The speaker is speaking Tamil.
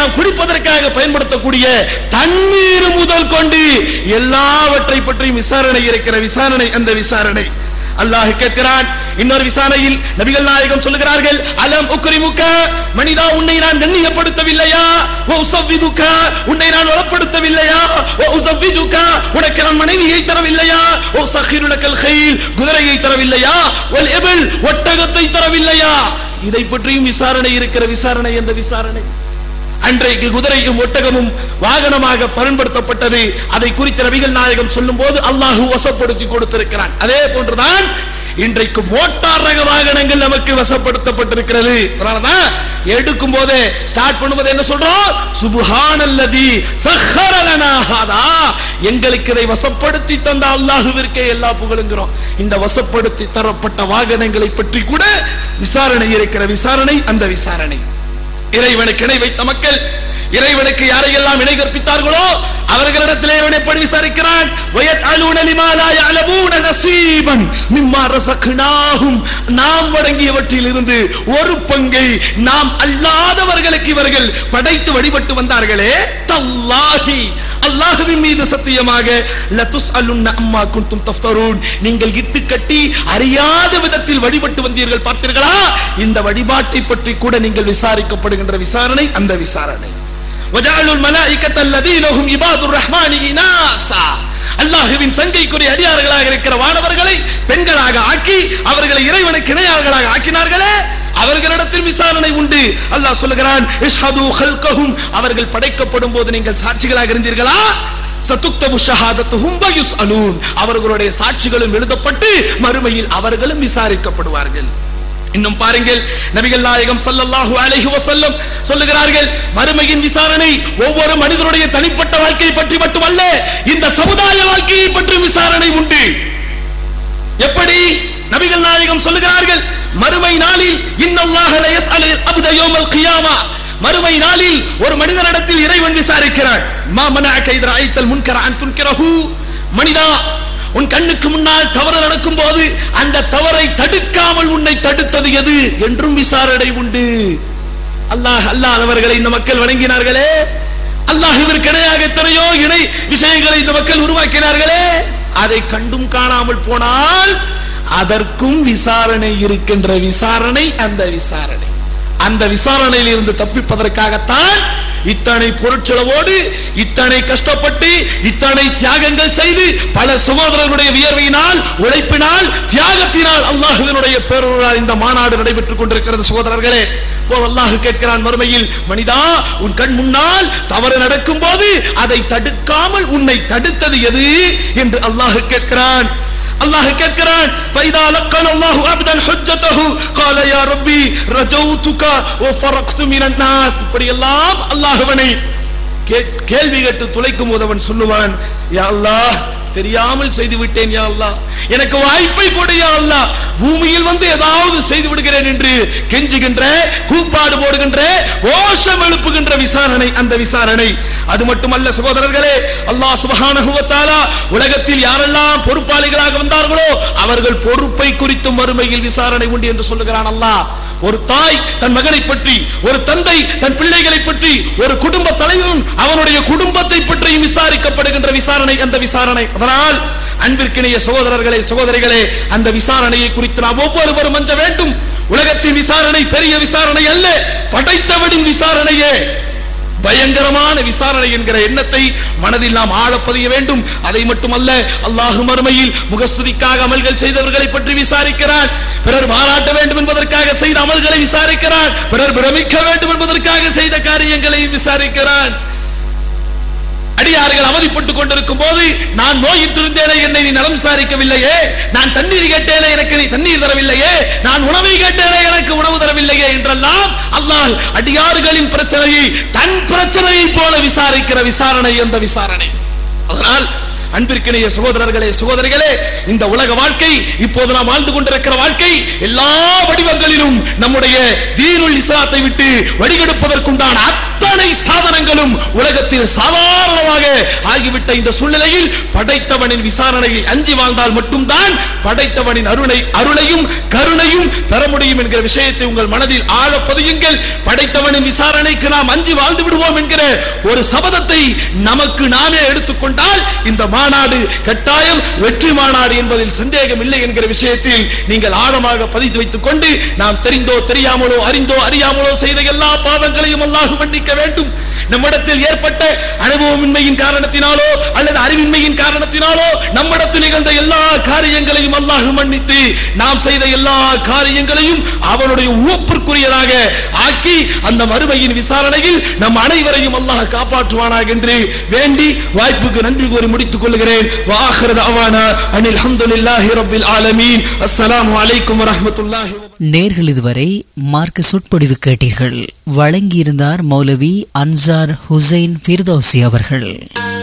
நாம் குடிப்பதற்காக பயன்படுத்தக்கூடிய தண்ணீர் முதல் கொண்டு எல்லாவற்றை பற்றியும் விசாரணை இருக்கிற விசாரணை அந்த விசாரணை அல்லாஹ் கேட்கிறான் இன்னொரு விசாரணையில் நபிகள் நாயகம் சொல்லுகிறார்கள் அலம் உக்ரிமுக மனிதா உன்னை நான் கண்ணியப்படுத்தவில்லையா ஓ உசவ்விதுக உன்னை நான் வளப்படுத்தவில்லையா ஓ உசவ்விதுக உனக்கு நான் மனைவியை தரவில்லையா ஓ சஹிருலக்கல் கைல் குதிரையை தரவில்லையா ஒல் எபில் ஒட்டகத்தை தரவில்லையா இதை பற்றியும் விசாரணை இருக்கிற விசாரணை என்ற விசாரணை அன்றைக்கு குதிரையும் ஒட்டகமும் வாகனமாக பயன்படுத்தப்பட்டது அதை குறித்த நபிகள் நாயகம் சொல்லும் போது அல்லாஹு வசப்படுத்தி கொடுத்திருக்கிறான் அதே போன்றுதான் இன்றைக்கு மோட்டார் ரக வாகனங்கள் நமக்கு வசப்படுத்தப்பட்டிருக்கிறது அதனாலதான் எடுக்கும் போதே ஸ்டார்ட் பண்ணும்போது என்ன சொல்றோம் சுபஹானல்லதி சஹ்ஹர லனா ஹாதா எங்களுக்கு இதை வசப்படுத்தி தந்த அல்லாஹுவிற்கே எல்லா புகழுங்கிறோம் இந்த வசப்படுத்தி தரப்பட்ட வாகனங்களை பற்றி கூட விசாரணை இருக்கிற விசாரணை அந்த விசாரணை இறைவனுக்கு இணை வைத்த மக்கள் இறைவனுக்கு யாரையெல்லாம் இணை கற்பித்தார்களோ அவர்களிடத்திலே இவன் எப்படி விசாரிக்கிறான் وَيَجْعَلُونَ لِمَا لَا يَعْلَمُونَ نَصِيبًا مِمَّا رَزَقْنَاهُمْ நாம் வழங்கியவற்றில் இருந்து ஒரு பங்கை நாம் அல்லாதவர்களுக்கு இவர்கள் படைத்து வழிபட்டு வந்தார்களே தல்லாஹி அல்லாஹ்வின் மீது சத்தியமாக லதுஸ்அலுன்ன அம்மா குன்தும் தஃப்தரூன் நீங்கள் இட்டு கட்டி அறியாத விதத்தில் வழிபட்டு வந்தீர்கள் பார்த்தீர்களா இந்த வழிபாட்டை பற்றி கூட நீங்கள் விசாரிக்கப்படுகின்ற விசாரணை அந்த விசாரணை وجعلوا الملائكة الذين هم عباد الرحمن إناثا அல்லாஹுவின் சங்கைக்குரிய அடியார்களாக இருக்கிற வானவர்களை பெண்களாக ஆக்கி அவர்களை இறைவனுக்கு இணையார்களாக ஆக்கினார்களே அவர்களிடத்தில் விசாரணை உண்டு அல்லாஹ் சொல்லுகிறான் இஷ்ஹது ஹல்கஹும் அவர்கள் படைக்கப்படும் போது நீங்கள் சாட்சிகளாக இருந்தீர்களா சத்துக்தபு ஷஹாதத்துஹும் வயுஸ்அலூன் அவர்களுடைய சாட்சிகளும் எழுதப்பட்டு மறுமையில் அவர்களும் விசாரிக்கப்படுவார்கள் இன்னும் பாருங்கள் நபிகள் நாயகம் ஸல்லல்லாஹு அலைஹி வஸல்லம் சொல்லுகிறார்கள் மறுமையின் விசாரணை ஒவ்வொரு மனிதனுடைய தனிப்பட்ட வாழ்க்கையை பற்றி மட்டுமல்ல இந்த சமுதாய வாழ்க்கையை பற்றி விசாரணை உண்டு எப்படி நபிகள் நாயகம் சொல்லுகிறார்கள் மறுமை நாளில் இன்னல்லாஹ லா யஸ்அலு அப்த யௌமல் கியாமா மறுமை நாளில் ஒரு மனிதனிடத்தில் இறைவன் விசாரிக்கிறான் மா மனஅக இத ரஅய்தல் முன்கர அன் துன்கிரஹு மனிதா உன் கண்ணுக்கு முன்னால் தவறு நடக்கும் போது அந்த தவறை தடுக்காமல் உன்னை தடுத்தது எது என்றும் விசாரணை உண்டு அல்லாஹ் அல்லாதவர்களை இந்த மக்கள் வணங்கினார்களே அல்லாஹ் இதற்கு இணையாக எத்தனையோ இணை விஷயங்களை இந்த மக்கள் உருவாக்கினார்களே அதை கண்டும் காணாமல் போனால் அதற்கும் விசாரணை இருக்கின்ற விசாரணை அந்த விசாரணை அந்த விசாரணையில் இருந்து தப்பிப்பதற்காகத்தான் இத்தனை பொருட்செலவோடு இத்தனை கஷ்டப்பட்டு இத்தனை தியாகங்கள் செய்து பல சகோதரர்களுடைய வியர்வையினால் உழைப்பினால் தியாகத்தினால் அல்லாஹுவினுடைய பேரொருளால் இந்த மாநாடு நடைபெற்றுக் கொண்டிருக்கிறது சகோதரர்களே இப்போ அல்லாஹ் கேட்கிறான் மறுமையில் மனிதா உன் கண் முன்னால் தவறு நடக்கும் போது அதை தடுக்காமல் உன்னை தடுத்தது எது என்று அல்லாஹ் கேட்கிறான் அல்லாஹ் கேட்கிறான் فاذا لقن الله عبدا حجته قال يا ربي رجوتك وفرقت من الناس இப்படி எல்லாம் அல்லாஹ்வனை கேள்வி கேட்டு துளைக்கும் போது அவன் சொல்லுவான் யா அல்லாஹ் தெரியாமல் செய்து விட்டேன் யா அல்லாஹ் எனக்கு வாய்ப்பை கொடு யா அல்லாஹ் பூமியில் வந்து ஏதாவது செய்து விடுகிறேன் என்று கெஞ்சுகின்ற கூப்பாடு போடுகின்ற கோஷம் எழுப்புகின்ற விசாரணை அந்த விசாரணை அது மட்டுமல்ல சகோதரர்களே அல்லாஹ் சுப்ஹானஹு வ தஆலா உலகத்தில் யாரெல்லாம் பொறுப்பாளிகளாக வந்தார்களோ அவர்கள் பொறுப்பை குறித்து மறுமையில் விசாரணை உண்டு என்று சொல்லுகிறான் அல்லாஹ் ஒரு தாய் தன் மகனை பற்றி ஒரு தந்தை தன் பிள்ளைகளை பற்றி ஒரு குடும்ப தலைவன் அவனுடைய குடும்பத்தை பற்றியும் விசாரிக்கப்படுகின்ற விசாரணை அந்த விசாரணை அதனால் அன்பிற்கிணைய சகோதரர்களே சகோதரிகளே அந்த விசாரணையை குறித்து நாம் ஒவ்வொருவரும் அஞ்ச வேண்டும் உலகத்தின் விசாரணை பெரிய விசாரணை அல்ல படைத்தவனின் விசாரணையே பயங்கரமான விசாரணை என்கிற எண்ணத்தை மனதில் நாம் ஆழப்பதிய வேண்டும் அதை மட்டுமல்ல அல்லாஹு மறுமையில் முகஸ்துதிக்காக அமல்கள் செய்தவர்களை பற்றி விசாரிக்கிறான் பிறர் பாராட்ட வேண்டும் என்பதற்காக செய்த அமல்களை விசாரிக்கிறான் பிறர் பிரமிக்க வேண்டும் என்பதற்காக செய்த காரியங்களை விசாரிக்கிறான் அடியார்கள் அவதிப்பட்டுக் கொண்டிருக்கும் போது நான் நோயிற்றிருந்தேனே என்னை நீ நலம் விசாரிக்கவில்லையே நான் தண்ணீர் கேட்டேனே எனக்கு நீ தண்ணீர் தரவில்லையே நான் உணவை கேட்டேனே எனக்கு உணவு தரவில்லையே என்றெல்லாம் அல்லாஹ் அடியார்களின் பிரச்சனையை தன் பிரச்சனையை போல விசாரிக்கிற விசாரணை அந்த விசாரணை அதனால் அன்பிற்கிணைய சகோதரர்களே சகோதரிகளே இந்த உலக வாழ்க்கை இப்போது நாம் வாழ்ந்து கொண்டிருக்கிற வாழ்க்கை எல்லா வடிவங்களிலும் நம்முடைய தீனுல் இஸ்லாத்தை விட்டு வடிகெடுப்பதற்குண்டான அத்தனை சாதனை சாதனங்களும் உலகத்தில் சாதாரணமாக ஆகிவிட்ட இந்த சூழ்நிலையில் படைத்தவனின் விசாரணையை அஞ்சி வாழ்ந்தால் மட்டும்தான் படைத்தவனின் அருளை அருளையும் கருணையும் பெற முடியும் என்கிற விஷயத்தை உங்கள் மனதில் ஆழ பதியுங்கள் படைத்தவனின் விசாரணைக்கு நாம் அஞ்சி வாழ்ந்து விடுவோம் என்கிற ஒரு சபதத்தை நமக்கு நாமே எடுத்துக்கொண்டால் இந்த மாநாடு கட்டாயம் வெற்றி மாநாடு என்பதில் சந்தேகம் இல்லை என்கிற விஷயத்தில் நீங்கள் ஆழமாக பதித்து வைத்துக் கொண்டு நாம் தெரிந்தோ தெரியாமலோ அறிந்தோ அறியாமலோ செய்த எல்லா பாவங்களையும் அல்லாஹ் மன்னிக்க வேண்டும் நம்மிடத்தில் ஏற்பட்ட அனுபவமின்மையின் காரணத்தினாலோ அல்லது அறிவின்மையின் காரணத்தினாலோ நம்மிடத்தில் நிகழ்ந்த எல்லா காரியங்களையும் அல்லாஹ் மன்னித்து நாம் செய்த எல்லா காரியங்களையும் அவனுடைய உவப்பிற்குரியதாக ஆக்கி அந்த மறுமையின் விசாரணையில் நம் அனைவரையும் அல்லாஹ் காப்பாற்றுவானாக என்று வேண்டி வாய்ப்புக்கு நன்றி கூறி முடித்துக் கொள்கிறேன் வாஹிர அவானா அனில் அல்ஹம்துலில்லாஹி ரப்பில் ஆலமீன் அஸ்ஸலாமு அலைக்கும் வரஹ்மத்துல்லாஹி வபரகாத்துஹு நேர்கள் இதுவரை மார்க்க சொற்பொழிவு கேட்டீர்கள் வழங்கியிருந்தார் மௌலவி அன்சார் ஹுசைன் ஃபிர்தௌசி அவர்கள்